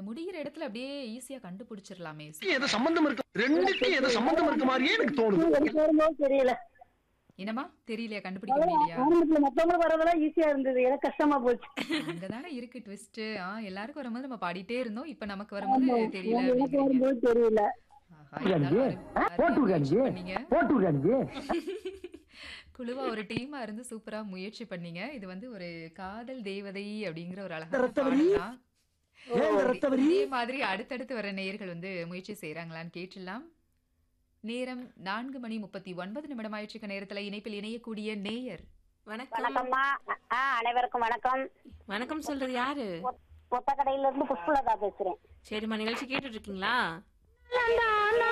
முடியிற இடத்துல அப்படியே ஈஸியா கண்டுபிடிச்சிடலாமே ஏதோ சம்பந்தம் இருக்கு ரெண்டுக்கும் ஏதோ சம்பந்தம் இருக்க மாதிரியே எனக்கு தோணுது எனக்கு வரும்போது தெரியல என்னமா தெரியலையா கண்டுபிடிக்க முடியலையா ஆரம்பத்துல மத்தவங்களுக்கு வரதெல்லாம் ஈஸியா இருந்தது எனக்கு கஷ்டமா போச்சு அங்கதானே இருக்கு ட்விஸ்ட் ஆ எல்லாருக்கும் வரும்போது நம்ம பாடிட்டே இருந்தோம் இப்ப நமக்கு வரும்போது தெரியல எனக்கு அப்படிங்கிறீங்க. வரும்போது தெரியல ஆஹா, இருந்தாலும் அரு- போட்டு அருமையா விடுறானுங்க. முயற்சி பண்ணீங்க போட்டு விடுறானுங்க குழுவா ஒரு டீமா இருந்து சூப்பரா முயற்சி பண்ணீங்க இது வந்து ஒரு காதல் தேவதை அப்படிங்கிற ஒரு அழகான ரத்தவரி? பாடல் தான். ஏன் இந்த ரத்தவரி? இதே மாதிரி அடுத்தடுத்து வர நேயர்கள் வந்து முயற்சி செய்யறாங்களான்னு கேட்டுடலாம் நேரம் நான்கு மணி முப்பத்தி ஒன்பது நிமிடம் ஆயிடுச்சு நேரத்துல இணைப்பில் இணையக்கூடிய நேயர் வணக்கம் வணக்கம்மா ஆ அனைவருக்கும் வணக்கம் வணக்கம் சொல்றது யாரு ஒத்த கடையில இருந்து புஷ்பலதா பேசுறேன் சரிம்மா நிகழ்ச்சி கேட்டுட்டு இருக்கீங்களா